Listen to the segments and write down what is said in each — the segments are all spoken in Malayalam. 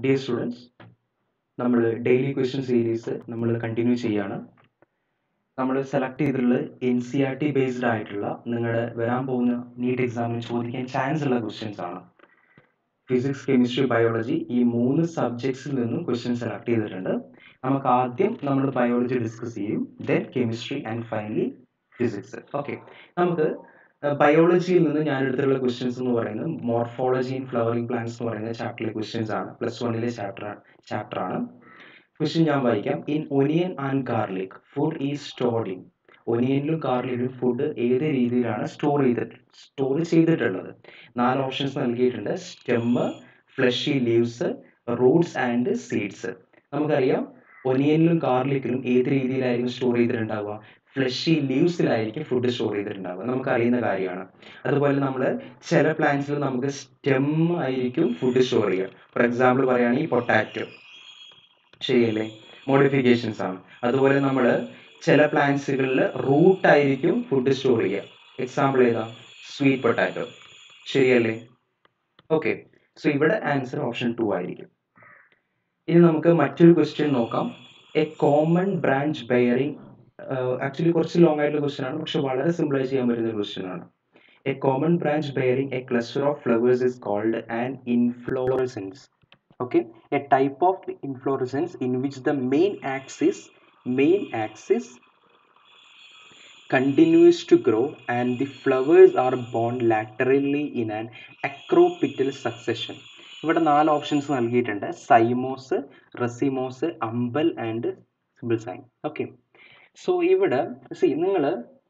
ഡിയർ സ്റ്റുഡൻസ് നമ്മൾ ഡെയിലി ക്വസ്റ്റ്യൻ സീരീസ് നമ്മൾ കണ്ടിന്യൂ ചെയ്യാണ് നമ്മൾ സെലക്ട് ചെയ്തിട്ടുള്ളത് N C R T based ആയിട്ടുള്ള നിങ്ങളുടെ വരാൻ പോകുന്ന നീറ്റ് എക്സാമിന് ചോദിക്കാൻ ചാൻസ് ഉള്ള ക്വസ്റ്റ്യൻസ് ആണ് ഫിസിക്സ് കെമിസ്ട്രി ബയോളജി ഈ മൂന്ന് സബ്ജക്ട്സിൽ നിന്നും ക്വസ്റ്റ്യൻ സെലക്ട് ചെയ്തിട്ടുണ്ട് നമുക്ക് ആദ്യം നമ്മൾ ബയോളജി ഡിസ്കസ് ചെയ്യും then chemistry and finally physics okay നമുക്ക് ബയോളജിയിൽ നിന്ന് ഞാൻ എടുത്തിട്ടുള്ള ക്വസ്റ്റ്യൻസ് എന്ന് പറയുന്നത് മോർഫോളജി ഇൻ ഫ്ലവറിംഗ് പ്ലാന്റ്സ് എന്ന് പറയുന്ന ചാപ്റ്ററിലെ ക്വസ്റ്റ്യൻസ് ആണ് പ്ലസ് വണ്ണിലെ ചാപ്റ്റർ ചാപ്റ്റർ ആണ് ക്വസ്റ്റ്യൻ ഞാൻ വായിക്കാം in onion and garlic food is stored in ഒനിയനിലും ഗാർലിക്കിലും ഫുഡ് ഏത് രീതിയിലാണ് സ്റ്റോർ ചെയ്തിട്ട് സ്റ്റോർ ചെയ്തിട്ടുള്ളത് നാല് ഓപ്ഷൻസ് നൽകിയിട്ടുണ്ട് stem fleshy leaves roots and seeds നമുക്കറിയാം ഒനിയനിലും ഗാർലിക്കിലും ഏത് രീതിയിലായിരിക്കും സ്റ്റോർ ചെയ്തിട്ടുണ്ടാവുക ഫ്ലഷി ലീവ്സിലായിരിക്കും ഫുഡ് സ്റ്റോർ ചെയ്തിട്ടുണ്ടാവുക നമുക്ക് അറിയുന്ന കാര്യമാണ് അതുപോലെ നമ്മൾ ചില പ്ലാന്റ്സിൽ നമുക്ക് സ്റ്റെം ആയിരിക്കും ഫുഡ് സ്റ്റോർ ചെയ്യുക ഫോർ എക്സാമ്പിൾ പറയുകയാണെങ്കിൽ പൊട്ടാറ്റോ ശരിയല്ലേ മോഡിഫിക്കേഷൻസ് ആണ് അതുപോലെ നമ്മൾ ചില പ്ലാന്റ്സുകളിൽ റൂട്ട് ആയിരിക്കും ഫുഡ് സ്റ്റോർ ചെയ്യുക എക്സാമ്പിൾ ഏതാ സ്വീറ്റ് പൊട്ടാറ്റോ ശരിയല്ലേ ഓക്കെ സോ ഇവിടെ ആൻസർ ഓപ്ഷൻ ടു ആയിരിക്കും ഇനി നമുക്ക് മറ്റൊരു ക്വസ്റ്റ്യൻ നോക്കാം a common branch bearing actually കുറച്ച് ലോങ് ആയിട്ടുള്ള ക്വസ്റ്റ്യൻ ആണ് പക്ഷെ വളരെ സിമ്പിളായി ചെയ്യാൻ പറ്റുന്ന ക്വസ്റ്റ്യൻ ആണ് a common branch bearing a cluster of flowers is called an inflorescence okay a type of inflorescence in which the main axis main axis continues to grow and the flowers are borne laterally in an acropital succession ഇവിടെ നാല് ഓപ്ഷൻസ് നൽകിയിട്ടുണ്ട് സൈമോസ് റെസിമോസ് അമ്പൽ ആൻഡ് സിബിൾസൈൻ ഓക്കെ സോ ഇവിടെ സി നിങ്ങൾ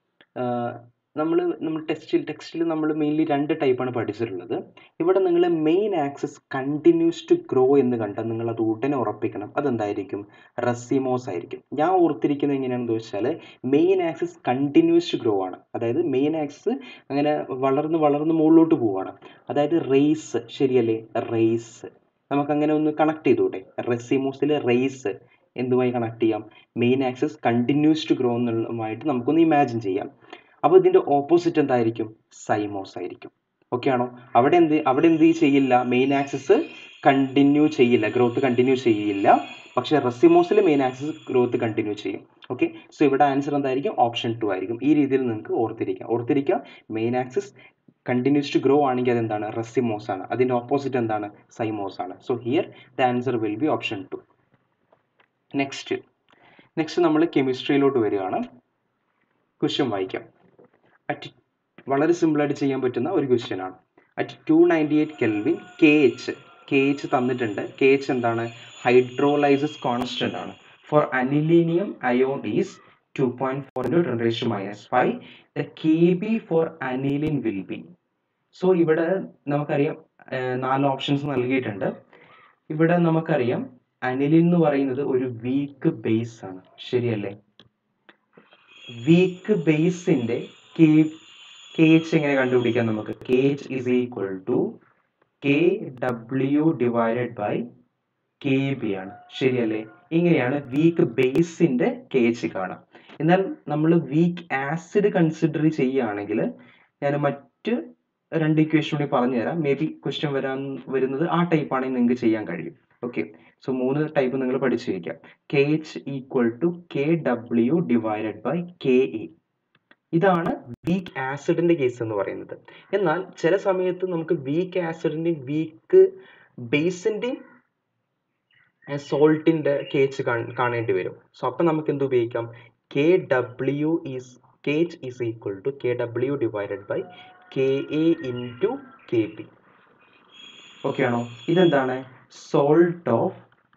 നമ്മൾ നമ്മൾ ടെക്സ്റ്റിൽ ടെക്സ്റ്റിൽ നമ്മൾ മെയിൻലി രണ്ട് ടൈപ്പാണ് പഠിച്ചിട്ടുള്ളത് ഇവിടെ നിങ്ങൾ main axis continues to grow എന്ന് കണ്ടാൽ നിങ്ങൾ അത് ഉടനെ ഉറപ്പിക്കണം അതെന്തായിരിക്കും റെസിമോസ് ആയിരിക്കും ഞാൻ ഓർത്തിരിക്കുന്നത് എങ്ങനെയാണെന്ന് വെച്ചാൽ main axis continues to grow ആണ് അതായത് മെയിൻ ആക്സസ് അങ്ങനെ വളർന്ന് വളർന്ന് മുകളിലോട്ട് പോവുകയാണ് അതായത് റേസ് ശരിയല്ലേ റേസ് നമുക്ക് അങ്ങനെ ഒന്ന് കണക്ട് ചെയ്തൂടെ റെസിമോസിൽ റേസ് എന്തുമായി കണക്ട് ചെയ്യാം main axis continues to grow എന്നുള്ളതുമായിട്ട് നമുക്കൊന്ന് ഇമാജിൻ ചെയ്യാം അപ്പോൾ ഇതിൻ്റെ ഓപ്പോസിറ്റ് എന്തായിരിക്കും സൈമോസ് ആയിരിക്കും ഓക്കെ ആണോ അവിടെ എന്ത് അവിടെ എന്ത് ചെയ്യില്ല മെയിൻ ആക്സസ് കണ്ടിന്യൂ ചെയ്യില്ല ഗ്രോത്ത് കണ്ടിന്യൂ ചെയ്യില്ല പക്ഷേ റെസിമോസിൽ മെയിൻ ആക്സസ് ഗ്രോത്ത് കണ്ടിന്യൂ ചെയ്യും ഓക്കെ സോ ഇവിടെ ആൻസർ എന്തായിരിക്കും ഓപ്ഷൻ ടു ആയിരിക്കും ഈ രീതിയിൽ നിങ്ങൾക്ക് ഓർത്തിരിക്കാം ഓർത്തിരിക്കുക main axis continues to grow ആണെങ്കിൽ അതെന്താണ് റെസിമോസ് ആണ് അതിൻ്റെ ഓപ്പോസിറ്റ് എന്താണ് സൈമോസ് ആണ് so here the answer will be option two next next നമ്മൾ കെമിസ്ട്രിയിലോട്ട് വരികയാണ് ക്വസ്റ്റ്യൻ വായിക്കാം അറ്റ് വളരെ സിമ്പിളായിട്ട് ചെയ്യാൻ പറ്റുന്ന ഒരു ക്വസ്റ്റ്യൻ ആണ് at two ninety eight kelvin K H K H തന്നിട്ടുണ്ട് കെ എച്ച് എന്താണ് ഹൈഡ്രോലൈസസ് കോൺസ്റ്റന്റ് ആണ് for anilinium ion is two point four into ten raise minus five the K B for aniline will be so ഇവിടെ നമുക്കറിയാം നാല് ഓപ്ഷൻസ് നൽകിയിട്ടുണ്ട് ഇവിടെ നമുക്കറിയാം അനിലിൻ എന്ന് പറയുന്നത് ഒരു വീക്ക് ബേസ് ആണ് ശരിയല്ലേ വീക്ക് ബേസിന്റെ കെ കെ എച്ച് എങ്ങനെ കണ്ടുപിടിക്കാം നമുക്ക് K H is equal to K W divided by K B ആണ് ശരിയല്ലേ ഇങ്ങനെയാണ് വീക്ക് ബേസിന്റെ കെ എച്ച് കാണാം എന്നാൽ നമ്മൾ വീക്ക് ആസിഡ് കൺസിഡർ ചെയ്യുകയാണെങ്കിൽ ഞാൻ മറ്റ് രണ്ട് ഇക്വേഷൻ കൂടി പറഞ്ഞുതരാം മേ ബി ക്വസ്റ്റ്യൻ വരാൻ വരുന്നത് ആ ടൈപ്പ് ആണെങ്കിൽ നിങ്ങൾക്ക് ചെയ്യാൻ കഴിയും ഓക്കെ സോ മൂന്ന് ടൈപ്പ് നിങ്ങൾ പഠിച്ചു വയ്ക്കാം K H equal to K W divided by K A ഇതാണ് വീക്ക് ആസിഡിന്റെ കേസ് എന്ന് പറയുന്നത് എന്നാൽ ചില സമയത്ത് നമുക്ക് വീക്ക് ആസിഡിന്റെയും വീക്ക് ബേസിന്റെയും സോൾട്ടിന്റെ കേച്ച് കാണേണ്ടി വരും സോ അപ്പം നമുക്ക് എന്ത് ഉപയോഗിക്കാം K W is K H is equal to K W divided by K A into K B okay ആണോ ഇതെന്താണ് salt of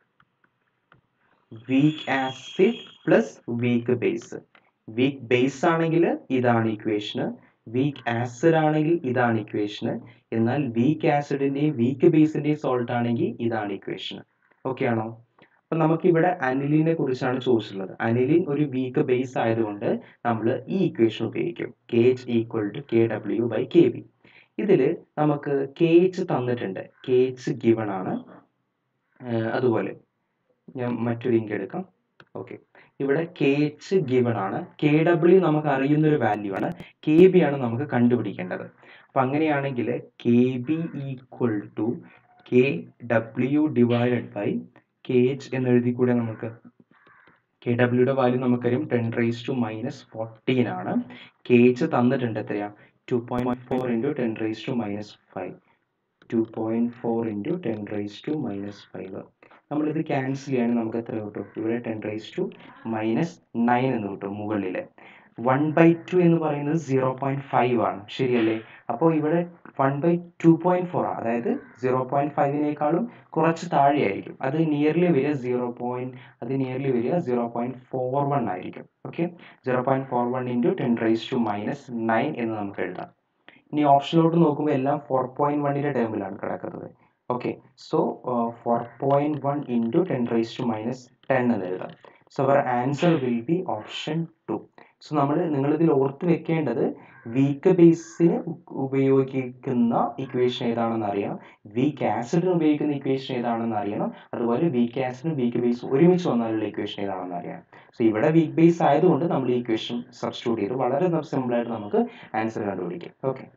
weak acid plus weak base weak base ആണെങ്കിൽ ഇതാണ് ഇക്വേഷന് വീക്ക് ആസിഡ് ആണെങ്കിൽ ഇതാണ് ഇക്വേഷന് എന്നാൽ വീക്ക് ആസിഡിന്റെയും വീക്ക് ബേസിന്റെയും സോൾട്ട് ആണെങ്കിൽ ഇതാണ് ഇക്വേഷന് ഓക്കെ ആണോ അപ്പൊ നമുക്ക് ഇവിടെ അനിലിനെ കുറിച്ചാണ് ചോദിച്ചിട്ടുള്ളത് അനിലിൻ ഒരു വീക്ക് ബേസ് ആയതുകൊണ്ട് നമ്മൾ ഈ ഇക്വേഷൻ ഉപയോഗിക്കും K H equal to K W by K B ഇതിൽ നമുക്ക് കെ എച്ച് തന്നിട്ടുണ്ട് കെ എച്ച് ഗിവൺ ആണ് അതുപോലെ ഞാൻ മറ്റൊരു ഇങ്ക് എടുക്കാം ഓക്കെ ഇവിടെ കെ എച്ച് ഗിവൺ ആണ് കെ ഡബ്ല്യു നമുക്ക് അറിയുന്ന ഒരു വാല്യൂ ആണ് കെ ബി ആണ് നമുക്ക് കണ്ടുപിടിക്കേണ്ടത് അപ്പൊ അങ്ങനെയാണെങ്കിൽ K B equal to K W divided by K H എന്ന് എഴുതി കൂടെ നമുക്ക് കെ ഡബ്ല്യുടെ വാല്യൂ നമുക്കറിയാം ten raise to minus fourteen ആണ് കെ എച്ച് തന്നിട്ടുണ്ട് എത്രയാ two point four into ten raise to minus five two point four into ten raise to minus five നമ്മളിത് ക്യാൻസൽ ചെയ്യുകയാണെങ്കിൽ നമുക്ക് എത്ര കിട്ടും ഇവിടെ ten raise to minus nine എന്ന് കിട്ടും മുകളിൽ വൺ ബൈ ടു എന്ന് പറയുന്നത് സീറോ പോയിന്റ് ഫൈവ് ആണ് ശരിയല്ലേ അപ്പോൾ ഇവിടെ one by two point four ആണ് അതായത് സീറോ പോയിന്റ് ഫൈവിനേക്കാളും കുറച്ച് താഴെയായിരിക്കും അത് നിയർലി വരിക സീറോ പോയിന്റ് അത് നിയർലി വരിക സീറോ പോയിന്റ് ഫോർ വൺ ആയിരിക്കും okay zero point four one into ten raise to minus nine എന്ന് നമുക്ക് എഴുതാം ഇനി ഓപ്ഷനിലോട്ട് നോക്കുമ്പോൾ എല്ലാം ഫോർ പോയിന്റ് വണ്ണിൻ്റെ ടേമിലാണ് കിടക്കുന്നത് okay so four point one into ten raise to minus ten എന്ന് എഴുതാം so our answer will be option two so നമ്മൾ നിങ്ങളിതിൽ ഓർത്ത് വെക്കേണ്ടത് വീക്ക് ബേസിന് ഉപയോഗിക്കുന്ന ഇക്വേഷൻ ഏതാണെന്ന് അറിയണം വീക്ക് ആസിഡിന് ഉപയോഗിക്കുന്ന ഇക്വേഷൻ ഏതാണെന്ന് അറിയണം അതുപോലെ വീക്ക് ആസിഡും വീക്ക് ബേസും ഒരുമിച്ച് വന്നാലുള്ള ഇക്വേഷൻ ഏതാണെന്ന് അറിയണം സോ ഇവിടെ വീക്ക് ബേസ് ആയതുകൊണ്ട് നമ്മൾ ഈ ഇക്വേഷൻ സബ്സ്റ്റിറ്റ്യൂട്ട് ചെയ്ത് വളരെ സിമ്പിളായിട്ട് നമുക്ക് ആൻസർ കണ്ടുപിടിക്കാം ഓക്കെ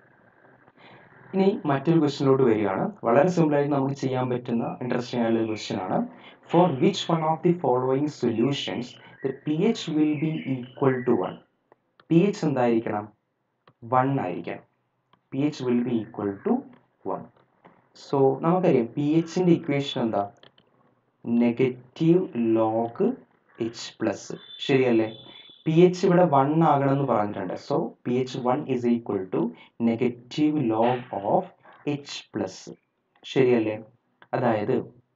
ഇനി മറ്റൊരു ക്വസ്റ്റിനിലോട്ട് വരികയാണ് വളരെ സിമ്പിളായിട്ട് നമുക്ക് ചെയ്യാൻ പറ്റുന്ന ഇൻട്രസ്റ്റിംഗ് ആയിട്ടുള്ള ക്വസ്റ്റ്യൻ ആണ് for which one of the following solutions the P H will be equal to one P H എന്തായിരിക്കണം വൺ ആയിരിക്കണം P H will be equal to one so നമുക്കറിയാം പി എച്ചിൻ്റെ ഇക്വേഷൻ എന്താ നെഗറ്റീവ് ലോഗ് എച്ച് പ്ലസ് ശരിയല്ലേ പി എച്ച് ഇവിടെ വൺ ആകണമെന്ന് പറഞ്ഞിട്ടുണ്ട് so P H one is equal to negative log of H plus ശരിയല്ലേ അതായത്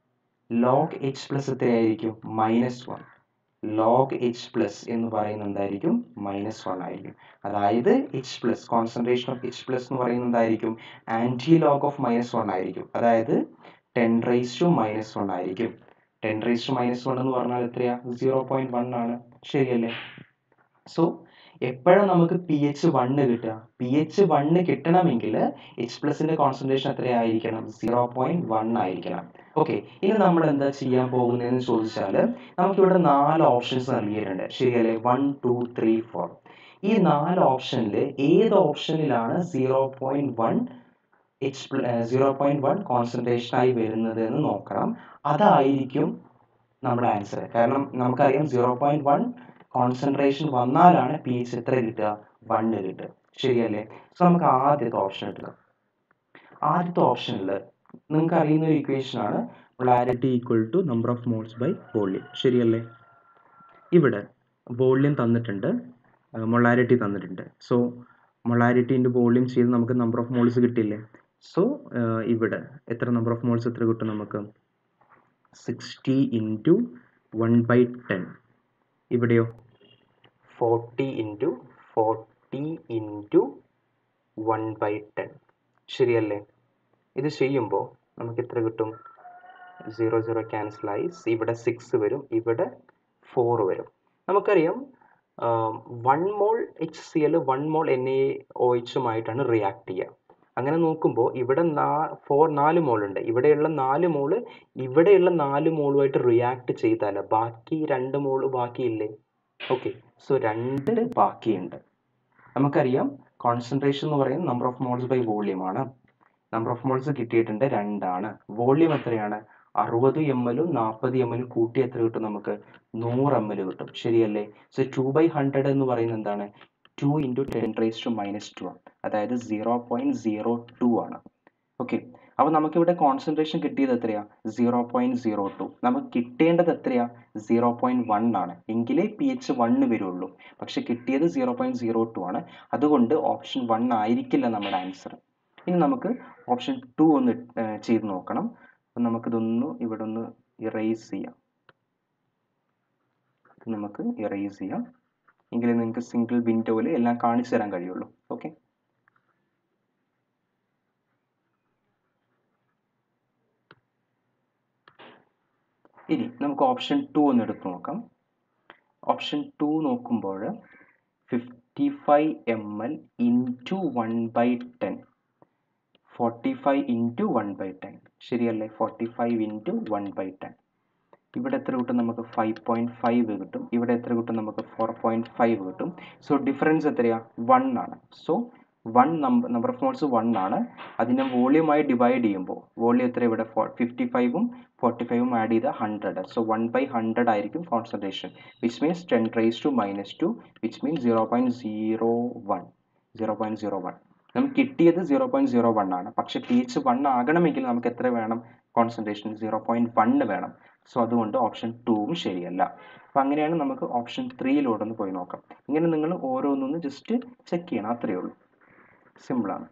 ലോഗ് എച്ച് പ്ലസ് എത്രയായിരിക്കും minus one log H plus എന്ന് പറയുന്നത് എന്തായിരിക്കും മൈനസ് വൺ ആയിരിക്കും അതായത് H plus concentration of H plus എന്ന് പറയുന്നത് എന്തായിരിക്കും anti log of minus one ആയിരിക്കും അതായത് ten raise to minus one ആയിരിക്കും ten raise to minus one എന്ന് പറഞ്ഞാൽ എത്രയാ സീറോ പോയിന്റ് വൺ ആണ് ശരിയല്ലേ സോ എപ്പോഴാണ് നമുക്ക് പി എച്ച് വണ്ണ് കിട്ടുക പി എച്ച് വണ്ണ് കിട്ടണമെങ്കിൽ എച്ച് പ്ലസിന്റെ കോൺസെൻട്രേഷൻ എത്രയായിരിക്കണം സീറോ പോയിന്റ് വൺ ആയിരിക്കണം ഓക്കെ ഇനി നമ്മൾ എന്താ ചെയ്യാൻ പോകുന്നതെന്ന് ചോദിച്ചാൽ നമുക്കിവിടെ നാല് ഓപ്ഷൻസ് നൽകിയിട്ടുണ്ട് ശരിയല്ലേ വൺ ടു ത്രീ ഫോർ ഈ നാല് ഓപ്ഷനിൽ ഏത് ഓപ്ഷനിലാണ് zero point one H zero point one concentration ആയി വരുന്നത് എന്ന് നോക്കണം അതായിരിക്കും നമ്മുടെ ആൻസർ കാരണം നമുക്കറിയാം സീറോ പോയിന്റ് വൺ കോൺസെൻട്രേഷൻ വന്നാലാണ് പി എച്ച് എത്ര കിട്ടുക വണ്ണ് കിട്ടുക ശരിയല്ലേ സോ നമുക്ക് ആദ്യത്തെ ഓപ്ഷൻ എടുക്കാം ആദ്യത്തെ ഓപ്ഷനിൽ നിങ്ങൾക്ക് അറിയുന്ന ഒരു ഇക്വേഷൻ ആണ് polarity equal to number of moles by volume ശരിയല്ലേ ഇവിടെ വോള്യം തന്നിട്ടുണ്ട് മൊളാരിറ്റി തന്നിട്ടുണ്ട് സോ മൊളാരിറ്റി ഇൻറ്റു വോള്യം ചെയ്ത് നമുക്ക് നമ്പർ ഓഫ് മോൾസ് കിട്ടില്ലേ സോ ഇവിടെ എത്ര നമ്പർ ഓഫ് മോൾസ് എത്ര കിട്ടും നമുക്ക് sixty into one by ten ഇവിടെയോ forty into forty into one by ten ശരിയല്ലേ ഇത് ചെയ്യുമ്പോൾ നമുക്ക് എത്ര കിട്ടും സീറോ സീറോ ക്യാൻസലായി ഇവിടെ സിക്സ് വരും ഇവിടെ ഫോർ വരും നമുക്കറിയാം one mole H C L one mole N A O എച്ചുമായിട്ടാണ് റിയാക്ട് ചെയ്യുക അങ്ങനെ നോക്കുമ്പോൾ ഇവിടെ നാ ഫോർ നാല് മോളുണ്ട് ഇവിടെയുള്ള നാല് മോള് ഇവിടെയുള്ള നാല് മോളുമായിട്ട് റിയാക്ട് ചെയ്താൽ ബാക്കി രണ്ട് മോള് ബാക്കിയില്ലേ ഓക്കെ സോ രണ്ട് ബാക്കിയുണ്ട് നമുക്കറിയാം കോൺസെൻട്രേഷൻ എന്ന് പറയുന്നത് number of moles by volume ആണ് നമ്പർ ഓഫ് മോൾസ് കിട്ടിയിട്ടുണ്ട് രണ്ടാണ് വോള്യം എത്രയാണ് അറുപത് എം എല്ലും നാൽപ്പത് എം എല്ലും കൂട്ടി എത്ര കിട്ടും നമുക്ക് നൂറ് എം എൽ കിട്ടും ശരിയല്ലേ സോ ടു ബൈ ഹൺഡ്രഡ് എന്ന് പറയുന്നത് എന്താണ് two into ten raise to minus two ആണ് അതായത് സീറോ പോയിന്റ് സീറോ ടു ആണ് ഓക്കെ അപ്പോൾ നമുക്കിവിടെ കോൺസെൻട്രേഷൻ കിട്ടിയത് എത്രയാ സീറോ പോയിന്റ് സീറോ ടു നമുക്ക് കിട്ടേണ്ടത് എത്രയാ സീറോ പോയിന്റ് വൺ ആണ് എങ്കിലേ പി എച്ച് വണ്ണ് വരുള്ളൂ പക്ഷെ കിട്ടിയത് സീറോ പോയിന്റ് സീറോ ടു ആണ് അതുകൊണ്ട് ഓപ്ഷൻ വൺ ആയിരിക്കില്ല നമ്മുടെ ആൻസർ ഇനി നമുക്ക് ഓപ്ഷൻ ടു ഒന്ന് ചെയ്ത് നോക്കണം അപ്പം നമുക്കിതൊന്ന് ഇവിടെ ഒന്ന് ഇറേസ് ചെയ്യാം ഇത് നമുക്ക് ഇറേസ് ചെയ്യാം എങ്കിലേ നിങ്ങൾക്ക് സിംഗിൾ വിൻഡോയിൽ എല്ലാം കാണിച്ചു തരാൻ കഴിയുള്ളൂ ഓക്കെ ഇനി നമുക്ക് ഓപ്ഷൻ ടു ഒന്ന് എടുത്ത് നോക്കാം ഓപ്ഷൻ ടു നോക്കുമ്പോൾ fifty five M L into one by ten forty five into one by ten ശരിയല്ലേ forty five into one by ten ഇവിടെ എത്ര കിട്ടും നമുക്ക് ഫൈവ് പോയിന്റ് ഫൈവ് കിട്ടും ഇവിടെ എത്ര കിട്ടും നമുക്ക് ഫോർ പോയിന്റ് ഫൈവ് കിട്ടും സോ ഡിഫറൻസ് എത്രയാ വൺ ആണ് so one number number of moles one ആണ് അതിനെ വോളിയമായി ഡിവൈഡ് ചെയ്യുമ്പോൾ വോളിയം എത്ര ഇവിടെ ഫിഫ്റ്റി ഫൈവും ഫോർട്ടി ഫൈവും ആഡ് ചെയ്ത hundred so one by hundred ആയിരിക്കും concentration which means ten raise to minus two which means zero point zero one zero point zero one നമുക്ക് കിട്ടിയത് സീറോ പോയിൻറ്റ് സീറോ വൺ ആണ് പക്ഷേ പി എച്ച് വൺ ആകണമെങ്കിൽ നമുക്ക് എത്ര വേണം കോൺസെൻട്രേഷൻ സീറോ പോയിൻറ്റ് വണ്ണ് വേണം സോ അതുകൊണ്ട് ഓപ്ഷൻ ടൂവും ശരിയല്ല അപ്പം അങ്ങനെയാണ് നമുക്ക് ഓപ്ഷൻ ത്രീയിലൂടെ ഒന്ന് പോയി നോക്കാം ഇങ്ങനെ നിങ്ങൾ ഓരോന്നൊന്ന് ജസ്റ്റ് ചെക്ക് ചെയ്യണം അത്രയേ ഉള്ളൂ സിമ്പിളാണ്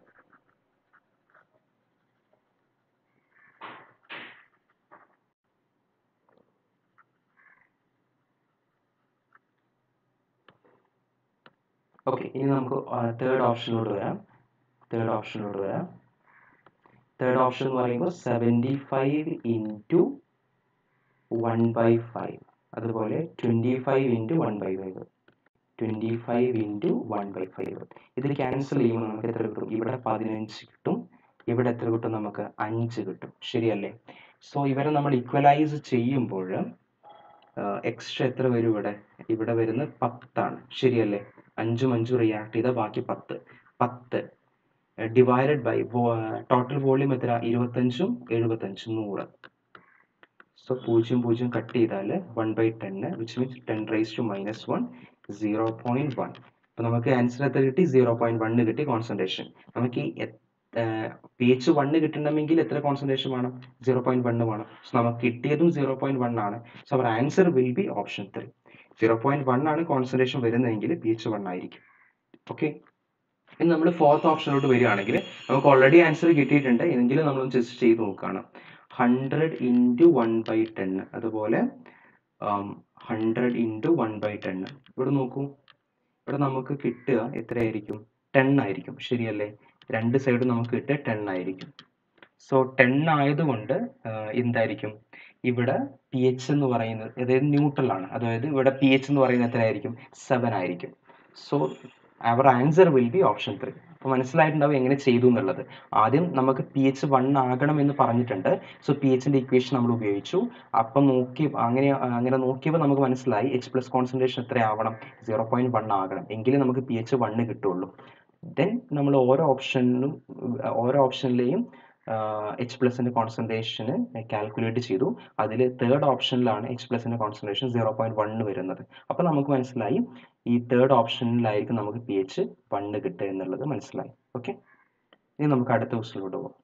ഓക്കെ ഇനി നമുക്ക് തേർഡ് ഓപ്ഷനിലോട്ട് വരാം തേർഡ് ഓപ്ഷനിലോട്ട് വരാം തേർഡ് ഓപ്ഷൻ എന്ന് പറയുമ്പോൾ seventy five into one by five അതുപോലെ twenty five into one by five twenty five into one by five ഇത് ക്യാൻസൽ ചെയ്യുമ്പോൾ നമുക്ക് എത്ര കിട്ടും ഇവിടെ പതിനഞ്ച് കിട്ടും ഇവിടെ എത്ര കിട്ടും നമുക്ക് അഞ്ച് കിട്ടും ശരിയല്ലേ സോ ഇവരെ നമ്മൾ ഇക്വലൈസ് ചെയ്യുമ്പോൾ എക്സ്ട്രാ എത്ര വരും ഇവിടെ ഇവിടെ വരുന്നത് പത്താണ് ശരിയല്ലേ അഞ്ചും അഞ്ചും റിയാക്ട് ചെയ്താൽ ബാക്കി പത്ത് പത്ത് ഡിവൈഡഡ് ബൈ ടോട്ടൽ വോളിയം എത്ര ഇരുപത്തഞ്ചും എഴുപത്തഞ്ചും നൂറ് സോ പൂജ്യം പൂജ്യം കട്ട് ചെയ്താൽ one by ten which means ten raise to minus one zero point one അപ്പോൾ നമുക്ക് ആൻസർ എത്ര കിട്ടി സീറോ പോയിന്റ് വണ്ണ് കിട്ടി കോൺസെൻട്രേഷൻ നമുക്ക് ഈ പി എച്ച് വണ്ണ് കിട്ടണമെങ്കിൽ എത്ര കോൺസെൻട്രേഷൻ വേണം സീറോ പോയിന്റ് വണ്ണ് വേണം സോ നമുക്ക് കിട്ടിയതും സീറോ പോയിന്റ് വൺ ആണ് so our answer will be option three zero point one ആണ് കോൺസെൻട്രേഷൻ വരുന്നതെങ്കിൽ പി എച്ച് വൺ ആയിരിക്കും ഓക്കെ ഇനി നമ്മൾ ഫോർത്ത് ഓപ്ഷനിലോട്ട് വരികയാണെങ്കിൽ നമുക്ക് ഓൾറെഡി ആൻസർ കിട്ടിയിട്ടുണ്ട് എങ്കിലും നമ്മൾ ജസ്റ്റ് ചെയ്ത് നോക്കുകയാണ് hundred into one by ten അതുപോലെ hundred into one by ten ഇവിടെ നോക്കൂ ഇവിടെ നമുക്ക് കിട്ടുക എത്രയായിരിക്കും ടെൻ ആയിരിക്കും ശരിയല്ലേ രണ്ട് സൈഡും നമുക്ക് കിട്ടുക ടെൻ ആയിരിക്കും സോ ടെൻ ആയതുകൊണ്ട് എന്തായിരിക്കും ഇവിടെ പി എച്ച് എന്ന് പറയുന്നത് അതായത് ന്യൂട്രൽ ആണ് അതായത് ഇവിടെ പി എച്ച് എന്ന് പറയുന്നത് എത്രയായിരിക്കും സെവൻ ആയിരിക്കും so our answer will be option three അപ്പോൾ മനസ്സിലായിട്ടുണ്ടാവും എങ്ങനെ ചെയ്തു എന്നുള്ളത് ആദ്യം നമുക്ക് പി എച്ച് വൺ ആകണം എന്ന് പറഞ്ഞിട്ടുണ്ട് സോ പി എച്ചിൻ്റെ ഇക്വേഷൻ നമ്മൾ ഉപയോഗിച്ചു അപ്പം നോക്കി അങ്ങനെ അങ്ങനെ നോക്കിയപ്പോൾ നമുക്ക് മനസ്സിലായി എച്ച് പ്ലസ് കോൺസെൻട്രേഷൻ എത്ര ആവണം സീറോ പോയിന്റ് വൺ ആകണം എങ്കിലും നമുക്ക് പി എച്ച് വണ്ണ് കിട്ടുള്ളൂ ദെൻ നമ്മൾ ഓരോ ഓപ്ഷനിലും ഓരോ ഓപ്ഷനിലെയും എച്ച് പ്ലസിൻ്റെ കോൺസെൻട്രേഷന് കാൽക്കുലേറ്റ് ചെയ്തു അതിൽ തേർഡ് ഓപ്ഷനിലാണ് എച്ച് പ്ലസിൻ്റെ കോൺസെൻട്രേഷൻ സീറോ പോയിന്റ് വണ്ണ് വരുന്നത് അപ്പോൾ നമുക്ക് മനസ്സിലായി ഈ തേർഡ് ഓപ്ഷനിലായിരിക്കും നമുക്ക് പി എച്ച് വണ്ണ് കിട്ടുക എന്നുള്ളത് മനസ്സിലായി ഓക്കെ ഇനി നമുക്ക് അടുത്ത ക്വസ്റ്റിലോട്ട് പോകാം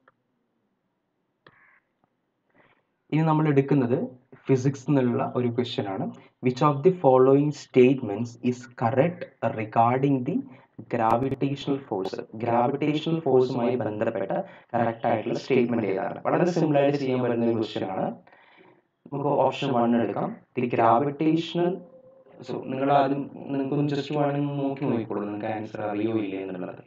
ഇനി നമ്മൾ എടുക്കുന്നത് ഫിസിക്സ് എന്നുള്ള ഒരു ക്വസ്റ്റ്യൻ ആണ് which of the following statements is correct regarding the gravitational force gravitational ഫോഴ്സുമായി ബന്ധപ്പെട്ട കറക്റ്റ് ആയിട്ടുള്ള സ്റ്റേറ്റ്മെന്റ് ഏതാണ് വളരെ സിമ്പിൾ ആയിട്ട് ചെയ്യാൻ പറ്റുന്ന ഒരു ക്വസ്റ്റ്യൻ ആണ് നമുക്ക് ഓപ്ഷൻ വൺ എടുക്കാം ദി ഗ്രാവിറ്റേഷണൽ സോ നിങ്ങൾ ആദ്യം നിങ്ങൾക്ക് ജസ്റ്റ് വേണമെങ്കിൽ നോക്കി നോക്കിക്കോളൂ നിങ്ങൾക്ക് ആൻസർ അറിയോ ഇല്ലേ എന്നുള്ളത്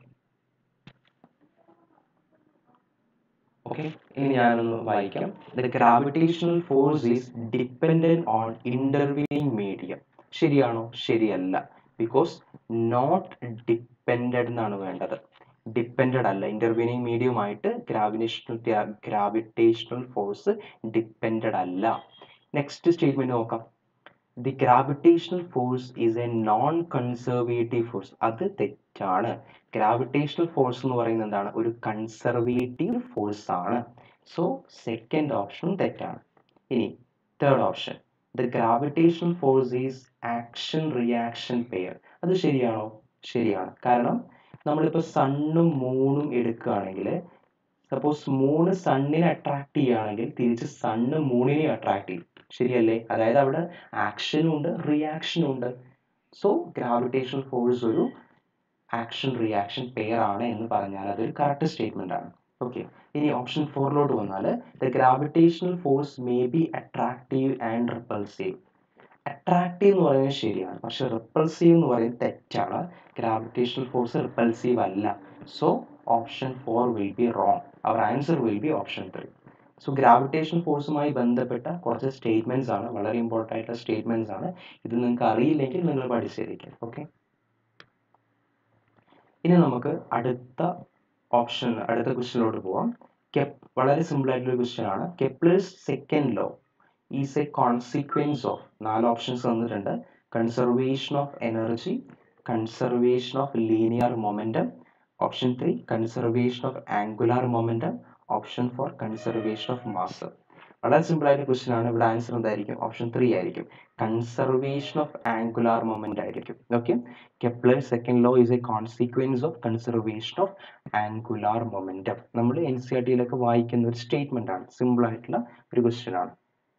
ഓക്കെ ഇനി ഞാനൊന്ന് വായിക്കാം the gravitational force is dependent on intervening medium ശരിയാണോ ശരിയല്ല ബിക്കോസ് നോട്ട് ഡിപ്പെൻഡഡ് എന്നാണ് വേണ്ടത് ഡിപ്പെൻഡഡ് അല്ല ഇന്റർവ്യൂയിങ് മീഡിയമായിട്ട് ഗ്രാവിറ്റേഷണൽ ഗ്രാവിറ്റേഷണൽ ഫോഴ്സ് ഡിപ്പെൻഡഡ് അല്ല നെക്സ്റ്റ് സ്റ്റേറ്റ്മെന്റ് നോക്കാം the gravitational force is a non conservative force അത് തെറ്റാണ് ഗ്രാവിറ്റേഷണൽ ഫോഴ്സ് എന്ന് പറയുന്നത് എന്താണ് ഒരു കൺസർവേറ്റീവ് ഫോഴ്സ് ആണ് സോ സെക്കൻഡ് ഓപ്ഷൻ തെറ്റാണ് ഇനി third option the gravitational force is action reaction pair അത് ശരിയാണോ ശരിയാണ് കാരണം നമ്മളിപ്പോൾ സണ്ണും മൂണും എടുക്കുകയാണെങ്കിൽ സപ്പോസ് മൂണ് സണ്ണിനെ അട്രാക്ട് ചെയ്യുകയാണെങ്കിൽ തിരിച്ച് സണ്ണ് മൂണിനെ അട്രാക്ട് ചെയ്യും ശരിയല്ലേ അതായത് അവിടെ ആക്ഷനും ഉണ്ട് റിയാക്ഷനും ഉണ്ട് സോ ഗ്രാവിറ്റേഷണൽ ഫോഴ്സ് ഒരു ആക്ഷൻ റിയാക്ഷൻ പെയർ ആണ് എന്ന് പറഞ്ഞാൽ അതൊരു കറക്റ്റ് സ്റ്റേറ്റ്മെന്റ് ആണ് ഓക്കെ ഇനി ഓപ്ഷൻ ഫോറിലോട്ട് വന്നാൽ the gravitational force may be attractive and repulsive attractive എന്ന് പറയുന്നത് ശരിയാണ് പക്ഷെ റിപ്പൾസീവ് എന്ന് പറയുന്നത് തെറ്റാണ് ഗ്രാവിറ്റേഷണൽ ഫോഴ്സ് റിപ്പൾസീവ് അല്ല so option four will be wrong our answer will be option three so gravitation ഫോഴ്സുമായി ബന്ധപ്പെട്ട കുറച്ച് സ്റ്റേറ്റ്മെന്റ്സ് ആണ് വളരെ ഇമ്പോർട്ടൻ്റ് ആയിട്ടുള്ള സ്റ്റേറ്റ്മെന്റ്സ് ആണ് ഇത് നിങ്ങൾക്ക് അറിയില്ലെങ്കിൽ നിങ്ങൾ പഠിച്ചിരിക്കും ഓക്കെ ഇനി നമുക്ക് അടുത്ത ഓപ്ഷൻ അടുത്ത ക്വസ്റ്റിലോട്ട് പോവാം കെപ് വളരെ സിമ്പിൾ ആയിട്ടുള്ള ക്വസ്റ്റ്യൻ ആണ് Kepler's second law is a consequence of നാല് ഓപ്ഷൻസ് തന്നിട്ടുണ്ട് conservation of energy conservation of linear momentum option three conservation of angular momentum option four conservation of mass വളരെ സിമ്പിൾ ആയിട്ട് ക്വസ്റ്റ്യൻ ആണ് ഇവിടെ ആൻസർ എന്തായിരിക്കും ഓപ്ഷൻ ത്രീ ആയിരിക്കും കൺസർവേഷൻ ഓഫ് ആംഗുലാർ മൊമെന്റ് ആയിരിക്കും okay Kepler second law is a consequence of conservation of angular momentum നമ്മൾ എൻ സി ആർ ടിയിലൊക്കെ വായിക്കുന്ന ഒരു സ്റ്റേറ്റ്മെന്റ് ആണ് സിമ്പിൾ ആയിട്ടുള്ള ഒരു ക്വസ്റ്റ്യൻ ആണ്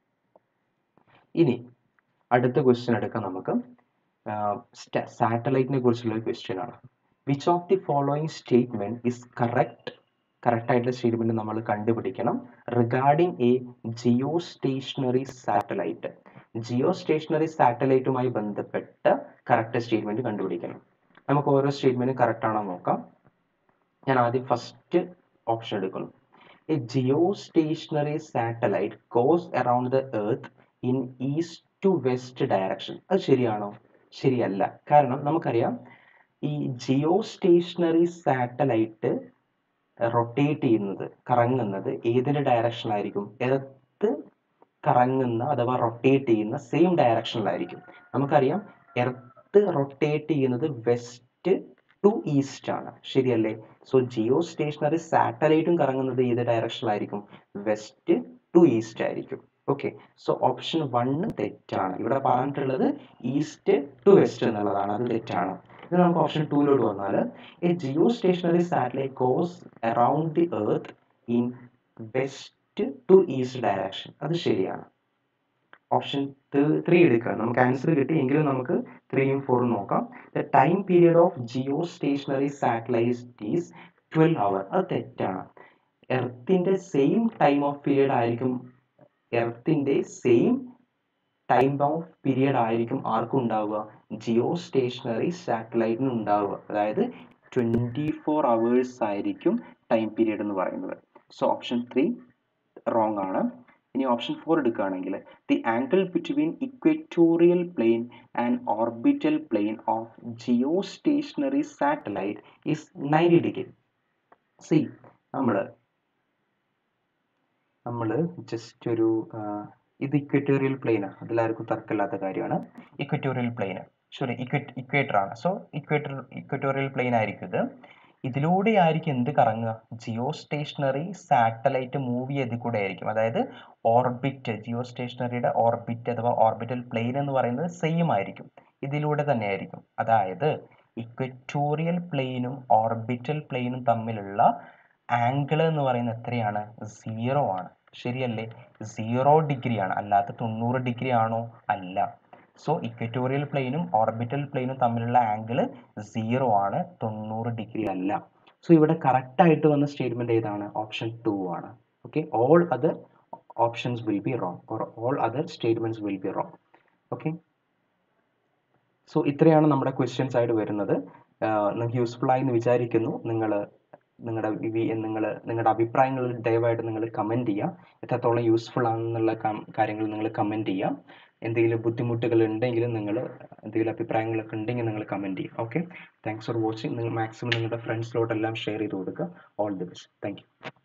ഇനി അടുത്ത ക്വസ്റ്റ്യൻ എടുക്കാം നമുക്ക് സാറ്റലൈറ്റിനെ കുറിച്ചുള്ള ഒരു ക്വസ്റ്റ്യൻ ആണ് which of the following statement is correct correct ആയിട്ടുള്ള സ്റ്റേറ്റ്മെന്റ് നമ്മൾ കണ്ടുപിടിക്കണം regarding a geostationary satellite geostationary സാറ്റലൈറ്റുമായി ബന്ധപ്പെട്ട കറക്റ്റ് സ്റ്റേറ്റ്മെന്റ് കണ്ടുപിടിക്കണം നമുക്ക് ഓരോ സ്റ്റേറ്റ്മെന്റും കറക്റ്റ് ആണോ നോക്കാം ഞാൻ ആദ്യം ഫസ്റ്റ് ഓപ്ഷൻ എടുക്കുന്നു a geostationary satellite goes around the earth in east to west direction അത് ശരിയാണോ ശരിയല്ല കാരണം നമുക്കറിയാം ഈ ജിയോ സ്റ്റേഷനറി സാറ്റലൈറ്റ് റൊട്ടേറ്റ് ചെയ്യുന്നത് കറങ്ങുന്നത് ഏതിൻ്റെ ഡയറക്ഷനിലായിരിക്കും എർത്ത് കറങ്ങുന്ന അഥവാ റൊട്ടേറ്റ് ചെയ്യുന്ന സെയിം ഡയറക്ഷനിലായിരിക്കും നമുക്കറിയാം എർത്ത് റൊട്ടേറ്റ് ചെയ്യുന്നത് വെസ്റ്റ് ടു ഈസ്റ്റ് ആണ് ശരിയല്ലേ സോ ജിയോ സ്റ്റേഷനറി സാറ്റലൈറ്റും കറങ്ങുന്നത് ഏത് ഡയറക്ഷനിലായിരിക്കും വെസ്റ്റ് ടു ഈസ്റ്റ് ആയിരിക്കും ഓക്കെ സോ ഓപ്ഷൻ വണ്ണ് തെറ്റാണ് ഇവിടെ പറഞ്ഞിട്ടുള്ളത് ഈസ്റ്റ് ടു വെസ്റ്റ് എന്നുള്ളതാണ് അത് തെറ്റാണ് ഇനി നമുക്ക് ഓപ്ഷൻ ടൂയിലോട്ട് വന്നാൽ a geostationary satellite goes around the earth in west to east direction അത് ശരിയാണ് ഓപ്ഷൻ ത്രീ എടുക്കുക നമുക്ക് ആൻസർ കിട്ടി എങ്കിലും നമുക്ക് ത്രീയും ഫോറും നോക്കാം the time period of geostationary satellite is twelve hour അത് തെറ്റാണ് എർത്തിന്റെ സെയിം ടൈം ഓഫ് പീരിയഡ് ആയിരിക്കും എർത്തിന്റെ സെയിം ടൈം ഓഫ് പീരിയഡ് ആയിരിക്കും ആർക്കും ഉണ്ടാവുക ജിയോ സ്റ്റേഷനറി സാറ്റലൈറ്റിന് ഉണ്ടാവുക അതായത് ട്വൻറ്റി ഫോർ അവേഴ്സ് ആയിരിക്കും ടൈം പീരിയഡ് എന്ന് പറയുന്നത് സോ ഓപ്ഷൻ ത്രീ റോങ് ആണ് ഇനി ഓപ്ഷൻ ഫോർ എടുക്കുകയാണെങ്കിൽ the angle between equatorial plane and orbital plane of geostationary satellite is ninety degree സി നമ്മൾ നമ്മൾ ജസ്റ്റ് ഒരു ഇത് ഇക്വറ്റോറിയൽ പ്ലെയിനാണ് അതിലാർക്കും തർക്കമില്ലാത്ത കാര്യമാണ് ഇക്വറ്റോറിയൽ പ്ലെയിന് സോറി ഇക്വറ്റ് ഇക്വേറ്റർ ആണ് സോ ഇക്വേറ്റർ ഇക്വറ്റോറിയൽ പ്ലെയിൻ ആയിരിക്കും ഇത് ഇതിലൂടെ ആയിരിക്കും എന്ത് കറങ്ങുക ജിയോ സ്റ്റേഷനറി സാറ്റലൈറ്റ് മൂവ് ചെയ്തിൽ കൂടെ ആയിരിക്കും അതായത് ഓർബിറ്റ് ജിയോ സ്റ്റേഷനറിയുടെ ഓർബിറ്റ് അഥവാ ഓർബിറ്റൽ പ്ലെയിൻ എന്ന് പറയുന്നത് സെയിം ആയിരിക്കും ഇതിലൂടെ തന്നെ ആയിരിക്കും അതായത് ഇക്വറ്റോറിയൽ പ്ലെയിനും ഓർബിറ്റൽ പ്ലെയിനും തമ്മിലുള്ള ആംഗിൾ എന്ന് പറയുന്നത് എത്രയാണ് സീറോ ആണ് ശരിയല്ലേ സീറോ ഡിഗ്രി ആണ് അല്ലാത്ത തൊണ്ണൂറ് ഡിഗ്രി ആണോ അല്ല സോ ഇക്വറ്റോറിയൽ പ്ലെയിനും ഓർബിറ്റൽ പ്ലെയിനും തമ്മിലുള്ള ആംഗിൾ സീറോ ആണ് തൊണ്ണൂറ് ഡിഗ്രി അല്ല സോ ഇവിടെ കറക്റ്റ് ആയിട്ട് വന്ന സ്റ്റേറ്റ്മെന്റ് ഏതാണ് ഓപ്ഷൻ ടു ആണ് okay all other options will be wrong or all other statements will be wrong okay so ഇത്രയാണ് നമ്മുടെ ക്വസ്റ്റ്യൻസ് ആയിട്ട് വരുന്നത് നിങ്ങൾക്ക് യൂസ്ഫുൾ ആയി എന്ന് വിചാരിക്കുന്നു നിങ്ങൾ നിങ്ങളുടെ നിങ്ങൾ നിങ്ങളുടെ അഭിപ്രായങ്ങൾ ദയവായിട്ട് നിങ്ങൾ കമൻറ്റ് ചെയ്യുക എത്രത്തോളം യൂസ്ഫുൾ ആണെന്നുള്ള കാര്യങ്ങൾ നിങ്ങൾ കമൻറ്റ് ചെയ്യുക എന്തെങ്കിലും ബുദ്ധിമുട്ടുകൾ ഉണ്ടെങ്കിൽ നിങ്ങൾ എന്തെങ്കിലും അഭിപ്രായങ്ങളൊക്കെ ഉണ്ടെങ്കിൽ നിങ്ങൾ കമൻറ്റ് ചെയ്യുക ഓക്കെ താങ്ക്സ് ഫോർ വാച്ചിങ് നിങ്ങൾ മാക്സിമം നിങ്ങളുടെ ഫ്രണ്ട്സിലോട്ടെല്ലാം ഷെയർ ചെയ്ത് കൊടുക്കുക all the best thank U